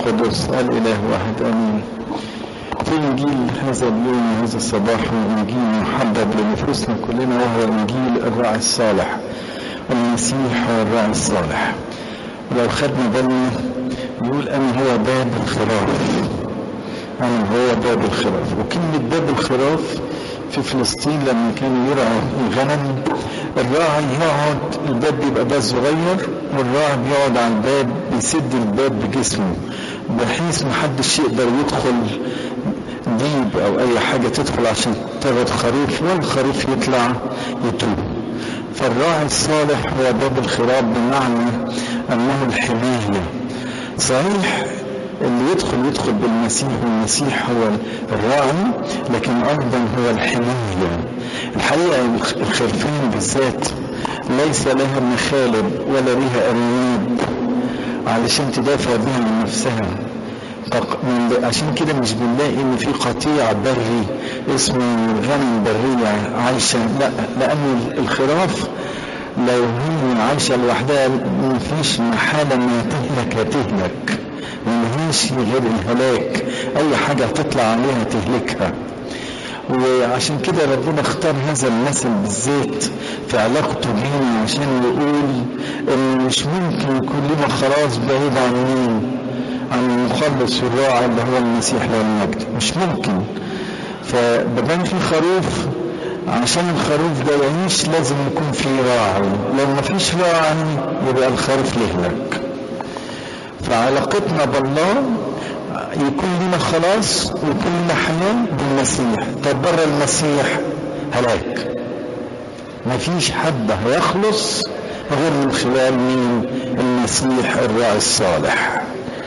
القدس الإله واحد آمين في إنجيل هذا اليوم هذا الصباح هو إنجيل محبب لنفوسنا كلنا وهو إنجيل الراعي الصالح المسيح هو الراعي الصالح ولو خدنا بالنا يقول أنا هو باب الخراف أنا هو باب الخراف وكلمة باب الخراف في فلسطين لما كانوا يرعوا الغنم الراعي يقعد الباب بيبقى باب صغير والراعي بيقعد على الباب بيسد الباب بجسمه بحيث محدش يقدر يدخل ديب او اي حاجة تدخل عشان تاخد خريف والخريف يطلع يتوب فالراعي الصالح هو باب الخراب بمعنى انه الحماية صحيح اللي يدخل يدخل بالمسيح والمسيح هو الراعي لكن ايضا هو الحماية الحقيقة الخرفان بالذات ليس لها مخالب ولا لها أنياب علشان تدافع بها عن نفسها عشان كده مش بنلاقي ان في قطيع بري اسمه غنم برية عايشة لا لان الخراف لو هي عايشة لوحدها مفيش محالة انها تهلك هتهلك ملهاش غير الهلاك اي حاجة تطلع عليها تهلكها وعشان كده ربنا اختار هذا المثل بالذات في علاقته بينا عشان يقول ان مش ممكن يكون لنا خلاص بعيد عن مين عن المخلص والراعي اللي هو المسيح له المجد مش ممكن فبدان في خروف عشان الخروف ده يعيش لازم يكون في راعي لو ما فيش راعي يبقى الخروف يهلك فعلاقتنا بالله يكون لنا خلاص ويكون لنا حياة بالمسيح طب بره المسيح هلاك مفيش حد هيخلص غير من خلال مين المسيح الراعي الصالح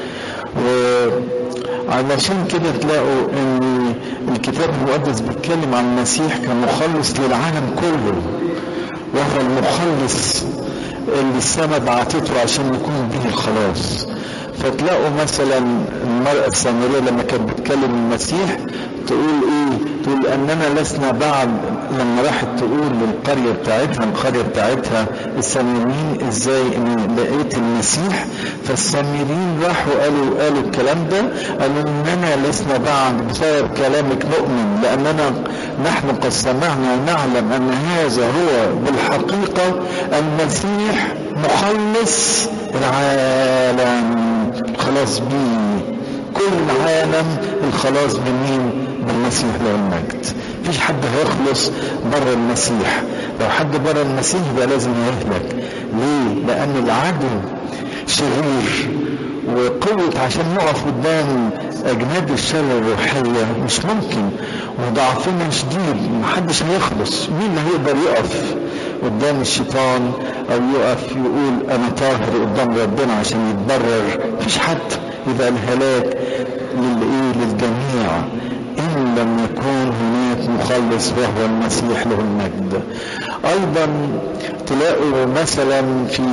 وعلشان كده تلاقوا ان الكتاب المقدس بيتكلم عن المسيح كمخلص للعالم كله وهو المخلص اللي السماء بعتته عشان يكون به الخلاص فتلاقوا مثلا المرأة السامرية لما كانت بتكلم المسيح تقول ايه تقول اننا لسنا بعد لما راحت تقول للقرية بتاعتها القرية بتاعتها السامريين ازاي ان لقيت المسيح فالسامريين راحوا قالوا قالوا الكلام ده قالوا اننا لسنا بعد بسبب كلامك نؤمن لاننا نحن قد سمعنا ونعلم ان هذا هو بالحقيقة المسيح مخلص العالم خلاص بيه كل العالم الخلاص بمين بالمسيح له المجد مفيش حد هيخلص بره المسيح لو حد بره المسيح يبقى لازم يهلك ليه لان العدو شرير وقوة عشان نقف قدام أجناد الشر الروحية مش ممكن وضعفنا شديد محدش هيخلص مين اللي هيقدر يقف قدام الشيطان أو يقف يقول أنا طاهر قدام ربنا عشان يتبرر مفيش حد يبقى الهلاك للإيه للجميع إن لم يكون هناك مخلص وهو المسيح له المجد أيضا تلاقوا مثلا في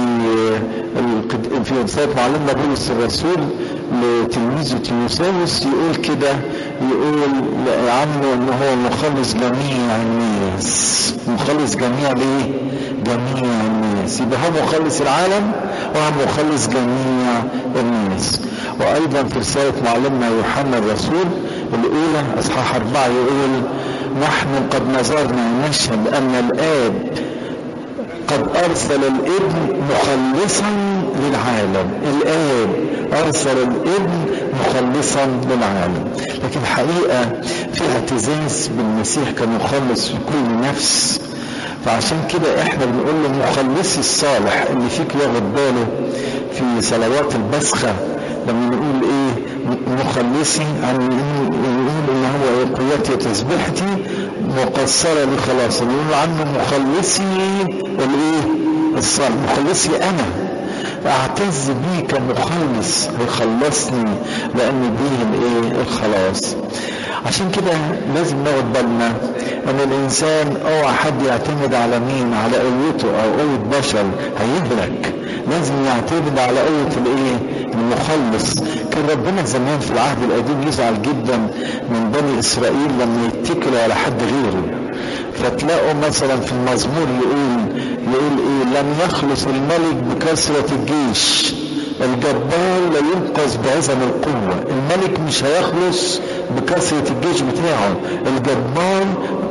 في رسالة معلمنا بولس الرسول لتلميذه تيموساوس يقول كده يقول عنه ان هو مخلص جميع الناس مخلص جميع ليه؟ جميع الناس يبقى هو مخلص العالم وهو مخلص جميع الناس وايضا في رسالة معلمنا يوحنا الرسول الاولى اصحاح اربعة يقول نحن قد نظرنا نشهد ان الاب قد أرسل الابن مخلصا للعالم الآب أرسل الابن مخلصا للعالم لكن الحقيقة في اعتزاز بالمسيح كمخلص في كل نفس فعشان كده احنا بنقول له مخلصي الصالح اللي فيك ياخد باله في صلوات البسخة لما نقول ايه مخلصي عن نقول ان هو قوتي وتسبيحتي مقصرة لخلاص نقول عنه مخلصي الايه الصالح مخلصي انا اعتز بيه كمخلص هيخلصني لان بيه الايه الخلاص عشان كده لازم ناخد بالنا ان الانسان اوعى حد يعتمد على مين على قوته او قوه بشر هيهلك لازم يعتمد على قوه الايه المخلص كان ربنا زمان في العهد القديم يزعل جدا من بني اسرائيل لما يتكلوا على حد غيره فتلاقوا مثلا في المزمور يقول يقول ايه لم يخلص الملك بكثرة الجيش الجبار لا ينقذ بعزم القوة الملك مش هيخلص بكثرة الجيش بتاعه الجبار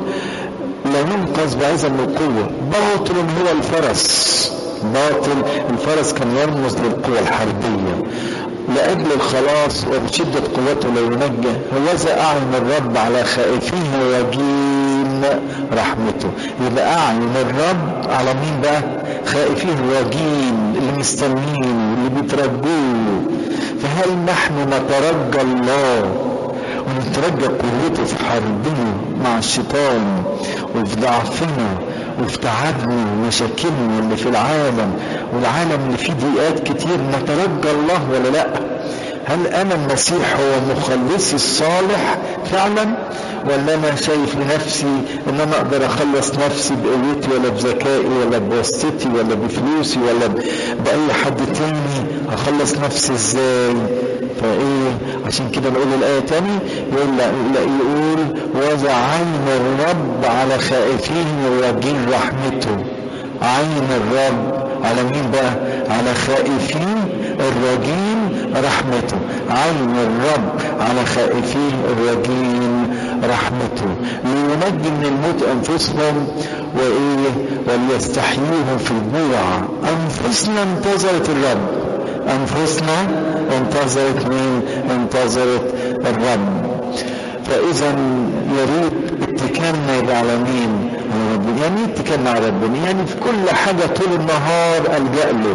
لا ينقذ بعزم القوة باطل هو الفرس باطل الفرس كان يرمز للقوة الحربية لأجل الخلاص وبشدة قوته لا ينجى هوذا أعين الرب على خائفيه وجين رحمته يبقى أعين الرب على مين بقى خائفيه وجين اللي مستنين اللي بيترجوه فهل نحن نترجى الله ونترجى قوته في حربنا مع الشيطان وفي ضعفنا وفي تعبنا ومشاكلنا اللي في العالم والعالم اللي فيه ضيقات كتير نترجى الله ولا لا هل انا المسيح هو مخلصي الصالح فعلا ولا انا شايف لنفسي ان انا اقدر اخلص نفسي بقوتي ولا بذكائي ولا بواسطتي ولا بفلوسي ولا باي حد تاني اخلص نفسي ازاي فايه عشان كده نقول الايه تاني يقول لا, لا يقول وضع عين الرب على خائفين ويجين رحمته عين الرب على مين بقى على خائفين الرجين رحمته عين الرب على خائفين الرجين رحمته لينجي من الموت انفسهم وايه وليستحيوهم في الجوع انفسنا انتظرت الرب انفسنا انتظرت مين انتظرت الرب فاذا يريد اتكالنا يبقى على مين على ربنا يعني اتكالنا على ربنا يعني في كل حاجه طول النهار الجا له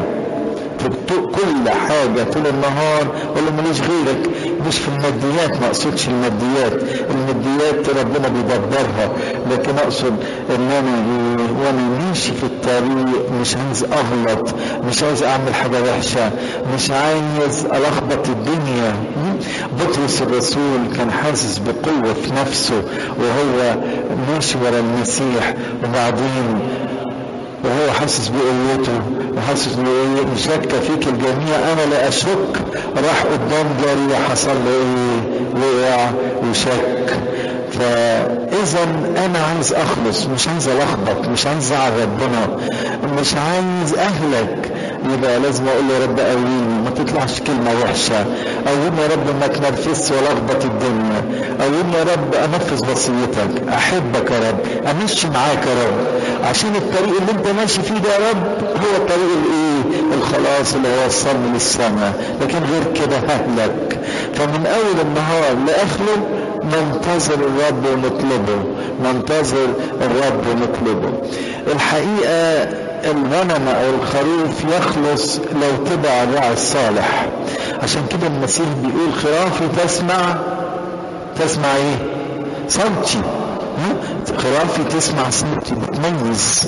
في كل حاجة طول النهار ولا ماليش غيرك مش في الماديات ما اقصدش الماديات الماديات ربنا بيدبرها لكن اقصد ان انا وانا ماشي في الطريق مش عايز اغلط مش عايز اعمل حاجة وحشة مش عايز الخبط الدنيا بطرس الرسول كان حاسس بقوة في نفسه وهو ماشي ورا المسيح وبعدين وهو حاسس بقوته وحاسس بايه شك فيك الجميع انا لا اشك راح قدام جري حصل له ايه وقع وشك فاذا انا عايز اخلص مش عايز الخبط مش عايز ازعل ربنا مش عايز اهلك يبقى لازم اقول له يا رب قويني ما تطلعش كلمه وحشه قويني يا رب ما تنرفزش ولا اخبط الدنيا قويني يا رب انفذ وصيتك احبك يا رب امشي معاك يا رب عشان الطريق اللي انت ماشي فيه ده يا رب هو الطريق الايه الخلاص اللي هيوصلني للسماء لكن غير كده ههلك فمن اول النهار لاخره ننتظر الرب ونطلبه ننتظر الرب ونطلبه الحقيقه الغنم او الخروف يخلص لو تبع الراعي الصالح عشان كده المسيح بيقول خرافي تسمع تسمع ايه صوتي خرافي تسمع صوتي بتميز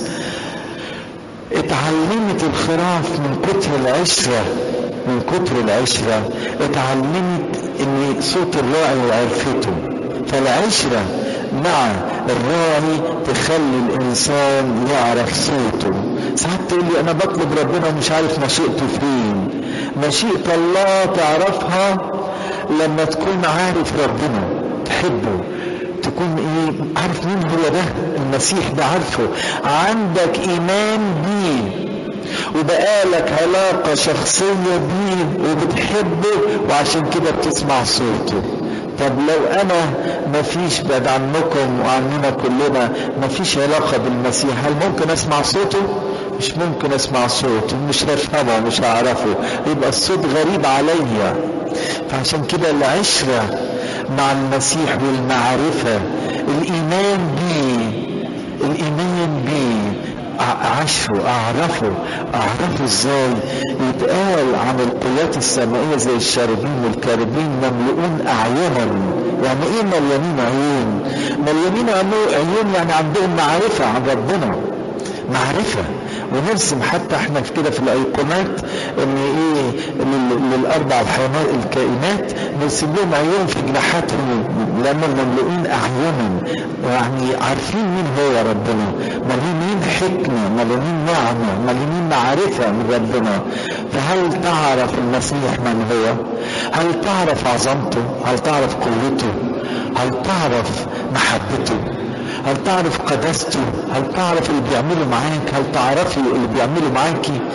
اتعلمت الخراف من كتر العشرة من كتر العشرة اتعلمت ان صوت الراعي وعرفته فالعشرة مع الراعي تخلي الانسان يعرف صوته ساعات تقول لي انا بطلب ربنا ومش عارف مشيئته فين مشيئة الله تعرفها لما تكون عارف ربنا تحبه تكون ايه عارف مين هو ده المسيح ده عارفه عندك ايمان بيه وبقالك علاقة شخصية بيه وبتحبه وعشان كده بتسمع صوته طب لو انا مفيش بعد عنكم وعننا كلنا مفيش علاقة بالمسيح هل ممكن اسمع صوته مش ممكن اسمع صوته مش هفهمه مش هعرفه يبقى الصوت غريب عليا فعشان كده العشرة مع المسيح والمعرفة الإيمان بيه الإيمان بيه عشره أعرفه أعرفه إزاي يتقال عن القوات السمائية زي الشاربين والكاربين مملؤون أعينا يعني إيه مليانين عيون مليانين عيون يعني عندهم معرفة عن ربنا معرفة ونرسم حتى احنا في كده في الايقونات ان ايه للاربع الحيوانات الكائنات نرسم لهم عيون في جناحاتهم لما مملؤين اعينا يعني عارفين مين هو ربنا مليانين حكمه مليانين نعمه مليانين معرفه من ربنا فهل تعرف المسيح من هو؟ هل تعرف عظمته؟ هل تعرف قوته؟ هل تعرف محبته؟ هل تعرف قداسته هل تعرف اللي بيعمله معاك هل تعرفي اللي بيعمله معاكي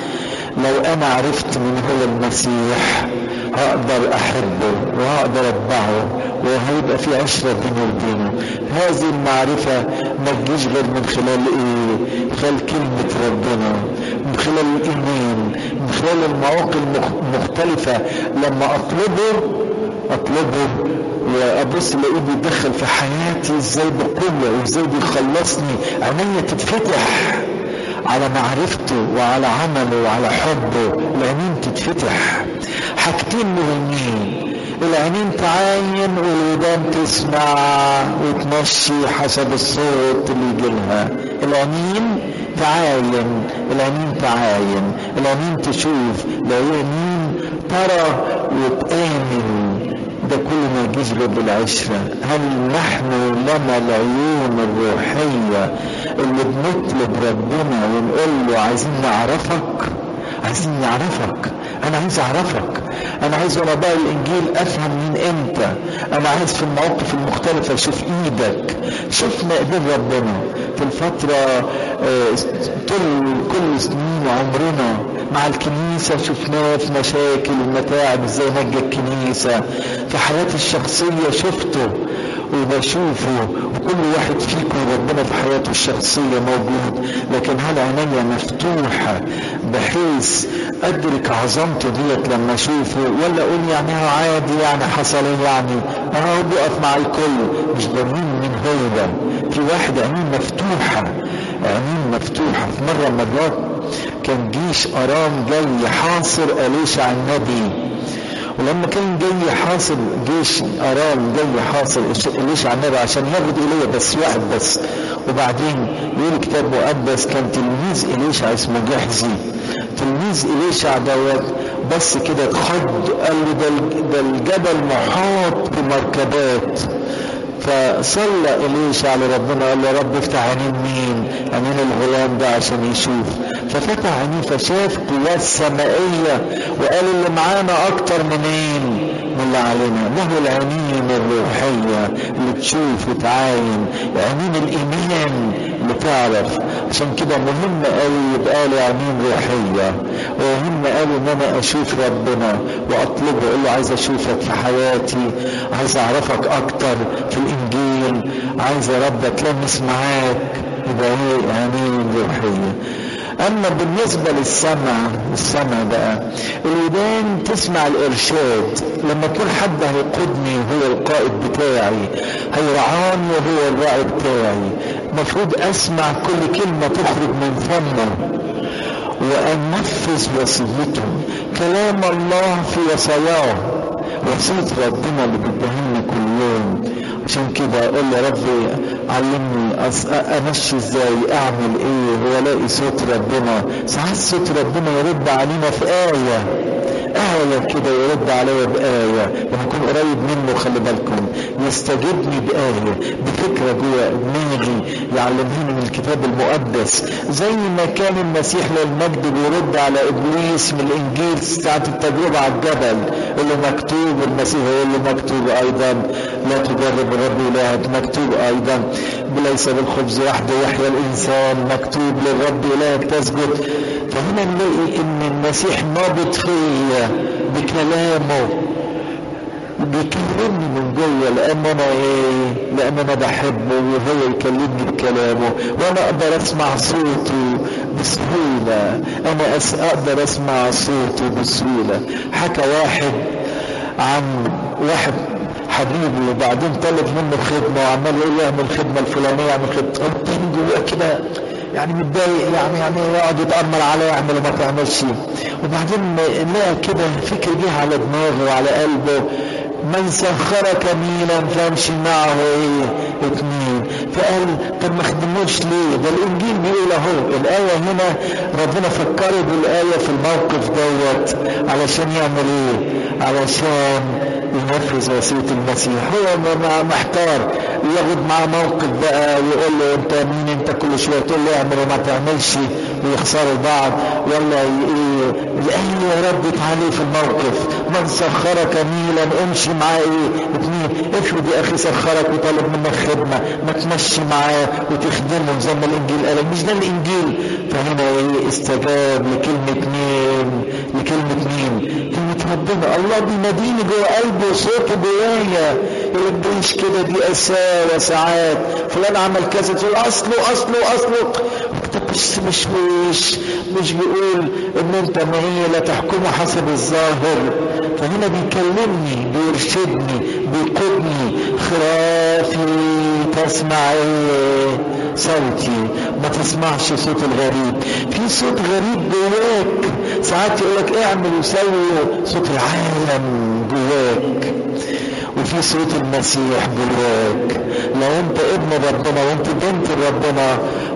لو انا عرفت من هو المسيح هقدر احبه وهقدر اتبعه وهيبقى في عشرة بيني وبينه هذه المعرفة ما تجيش غير من خلال ايه خلال كلمة ربنا من خلال الايمان من خلال المواقف المختلفة لما اطلبه اطلبه وابص الاقيه بيدخل في حياتي ازاي بقوه وازاي بيخلصني عينيا تتفتح على معرفته وعلى عمله وعلى حبه العينين تتفتح حاجتين مهمين العينين تعاين والودان تسمع وتمشي حسب الصوت اللي يجي لها العينين تعاين العينين تعاين العينين تشوف العينين ترى وتآمن ده كل ما يجيش غير بالعشرة هل نحن لنا العيون الروحية اللي بنطلب ربنا ونقول له عايزين نعرفك عايزين نعرفك انا عايز اعرفك انا عايز وانا بقى الانجيل افهم من امتى انا عايز في المواقف المختلفة اشوف ايدك شفنا ايدين ربنا في الفترة طول كل سنين عمرنا مع الكنيسة شفناه في مشاكل ومتاعب ازاي نجى الكنيسة في حياتي الشخصية شفته وبشوفه وكل واحد فيكم ربنا في حياته الشخصية موجود لكن هل عينيا مفتوحة بحيث أدرك عظمته ديت لما أشوفه ولا أقول يعني هو عادي يعني حصل إيه يعني أهو بيقف مع الكل مش ضامنين من هو ده في واحد عينين مفتوحة عينين مفتوحة في مرة مرات كان جيش أرام جاي حاصر أليشع النبي ولما كان جاي حاصر جيش أرام جاي حاصر إليشع النبي عشان ياخد إيليا بس واحد بس وبعدين يقول كتاب مقدس كان تلميذ إليشع اسمه جحزي تلميذ إليشع دوت بس كده اتخض قال له ده ده الجبل محاط بمركبات فصلى إليشع لربنا قال له يا رب افتح عينين مين عينين الغلام ده عشان يشوف ففتح عينيه فشاف قوات سمائية وقال اللي معانا أكتر منين من اللي علينا له العينين الروحية اللي تشوف وتعاين عينين الإيمان اللي تعرف عشان كده مهم قوي يبقى لي عينين روحية ومهم قوي ان انا اشوف ربنا واطلبه اقول له عايز اشوفك في حياتي عايز اعرفك اكتر في الانجيل عايز يا رب اتلمس معاك يبقى ايه عينين روحية اما بالنسبة للسمع السمع بقى الودان تسمع الارشاد لما يكون حد هيقودني هو القائد بتاعي هيرعاني وهو الراعي بتاعي المفروض اسمع كل كلمة تخرج من فمه وانفذ وصيته كلام الله في وصاياه وصية ربنا اللي بيديها كل يوم عشان كده اقول يا ربي علمني امشي ازاي اعمل ايه والاقي صوت ربنا ساعات صوت ربنا يرد علينا في ايه آية كده يرد عليا بآية لما أكون قريب منه خلي بالكم يستجيبني بآية بفكرة جوه دماغي يعلمهني من الكتاب المقدس زي ما كان المسيح للمجد بيرد على إبليس من الإنجيل ساعة التجربة على الجبل اللي مكتوب المسيح يقول له مكتوب أيضا لا تجرب الرب إلهك مكتوب أيضا ليس بالخبز وحده يحيى الإنسان مكتوب للرب إلهك تسجد فهنا نلاقي ان المسيح نابض فيا بكلامه بيكلمني من جوه لان انا ايه لان انا بحبه وهو يكلمني بكلامه وانا اقدر اسمع صوته بسهوله انا أس اقدر اسمع صوته بسهوله حكى واحد عن واحد حبيبي وبعدين طلب منه خدمه وعمال يقول له اعمل الخدمه الفلانيه اعمل خدمه قلت جواه كده يعني متضايق يعني يعني يقعد يتأمل عليه يعمل وما تعملش وبعدين لقى كده فكر جه على دماغه وعلى قلبه من سخرك ميلا فامشي معه ايه اتنين فقال طب ما خدموش ليه ده الانجيل بيقول اهو الايه هنا ربنا فكره بالايه في الموقف دوت علشان يعمل ايه علشان ينفذ وصيه المسيح هو محتار ياخد معاه موقف بقى ويقول له انت مين انت كل شويه تقول له اعمل وما تعملش ويخسروا بعض ولا ايه الايه يا رب تعالي في الموقف من سخرك ميلا امشي معاه ايه اتنين افرض يا اخي سخرك وطلب منك خدمه ما تمشي معاه وتخدمه زي ما الانجيل قال مش ده الانجيل فهنا ايه استجاب لكلمة مين لكلمة مين كلمة ربنا الله بيناديني جوه قلبي وصوته جوايا يقول لك مش كده دي قساوة ساعات فلان عمل كذا تقول اصله اصله اصله طب بس مش مش مش بيقول ان انت معي لا تحكموا حسب الظاهر فهنا بيكلمني بيرشدني بيقودني خرافي تسمع ايه صوتي ما تسمعش صوت الغريب في صوت غريب جواك ساعات يقول لك اعمل وسوي صوت العالم جواك وفي صوت المسيح جواك لو انت ابن ربنا وانت بنت ربنا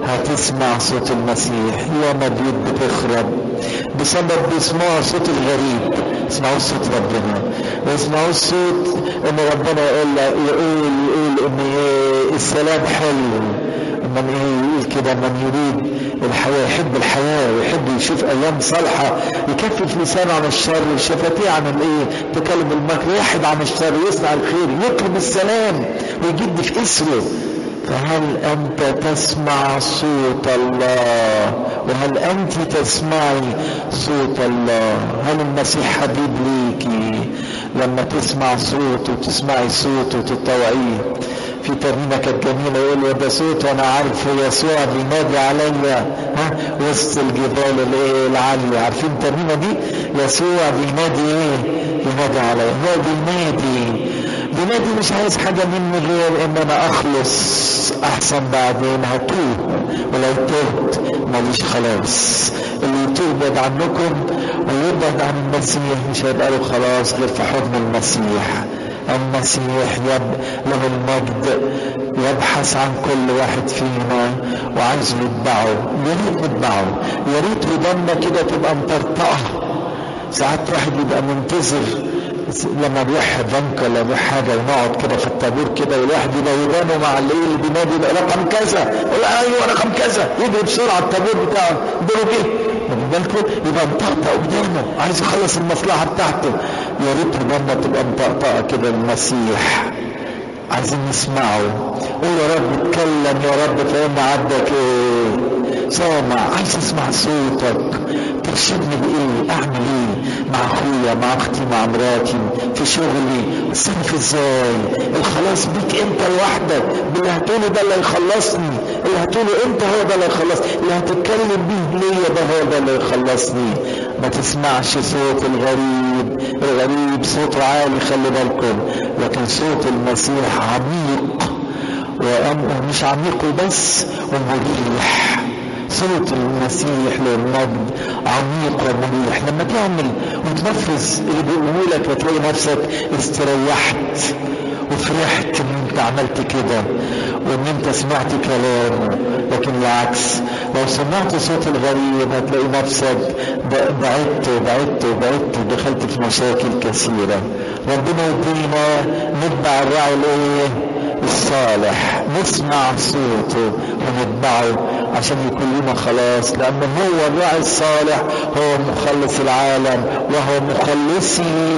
هتسمع صوت المسيح ياما بيوت بتخرب بسبب بيسمعوا صوت الغريب يسمعوا صوت ربنا ويسمعوا الصوت ان ربنا يقول يقول يقول ان ايه السلام حلو من ايه يقول كده من يريد الحياة يحب الحياة ويحب يشوف ايام صالحة يكفف لسانه عن الشر وشفتيه عن الايه تكلم المكر يحد عن الشر يصنع الخير يطلب السلام ويجد في اسره فهل انت تسمع صوت الله وهل انت تسمعي صوت الله هل المسيح حبيب ليكي لما تسمع صوته وتسمعي صوته وتطوعيه في ترنيمة كانت جميلة يقول وده صوت وانا عارف يسوع بينادي عليا ها وسط الجبال الايه العالية عارفين الترنيمة دي يسوع بينادي ايه بينادي عليا هو بينادي بينادي مش عايز حاجة مني غير ان انا اخلص احسن بعدين هتوب ولو تهت ماليش خلاص اللي يتوب يبعد عنكم ويبعد عن المسيح مش هيبقى له خلاص غير في حضن المسيح المسيح يب له المجد يبحث عن كل واحد فينا وعايز يتبعه يا ريت نتبعه يا ريت ودنا كده تبقى مطرطقه ساعات واحد يبقى منتظر لما بيروح بنك ولا بيروح حاجه ونقعد كده في الطابور كده والواحد يبقى ودانه مع اللي اللي بينادي رقم كذا يقول ايوه رقم كذا يجري بسرعه الطابور بتاعه دوره جه واخد بالكم يبقى مطقطق قدامه عايز يخلص المصلحه بتاعته يا ريت ودنا تبقى مطقطقه كده المسيح عايزين نسمعه قول يا رب اتكلم يا رب فهم عبدك ايه سامع عايز اسمع صوتك ترشدني بايه اعمل ايه مع اخويا مع اختي مع مراتي في شغلي اتصرف ازاي الخلاص بيك انت لوحدك باللي هتقوله ده اللي يخلصني اللي هتقوله انت هو ده اللي يخلصني اللي هتتكلم بيه ليا ده هو ده اللي يخلصني ما تسمعش صوت الغريب الغريب صوته عالي خلي بالكم لكن صوت المسيح عميق ومش عميق وبس ومريح صوت المسيح للمجد عميق ومريح لما تعمل وتنفذ اللي بيقوله لك وتلاقي نفسك استريحت وفرحت ان انت عملت كده وان انت سمعت كلامه لكن العكس لو سمعت صوت الغريب هتلاقي نفسك بعدت وبعدت وبعدت ودخلت في مشاكل كثيرة ربنا يدينا نتبع الراعي الايه الصالح نسمع صوته ونتبعه عشان يكون لنا خلاص لأن هو الراعي الصالح هو مخلص العالم وهو مخلصي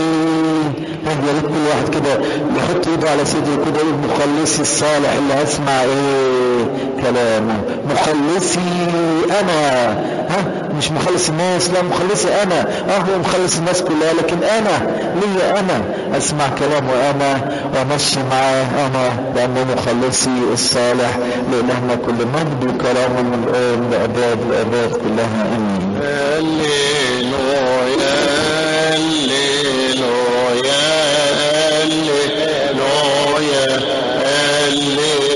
يا ريت كل واحد كده يحط ايده على صدره كده يقول مخلصي الصالح اللي هسمع ايه كلامه مخلصي انا ها مش مخلص الناس لا مخلصي انا اه هو مخلص الناس كلها لكن انا ليا انا اسمع كلامه انا وامشي معاه انا لانه مخلصي الصالح لالهنا كل مجد وكرامه من الان لاباد الاباد كلها امين هللويا هللويا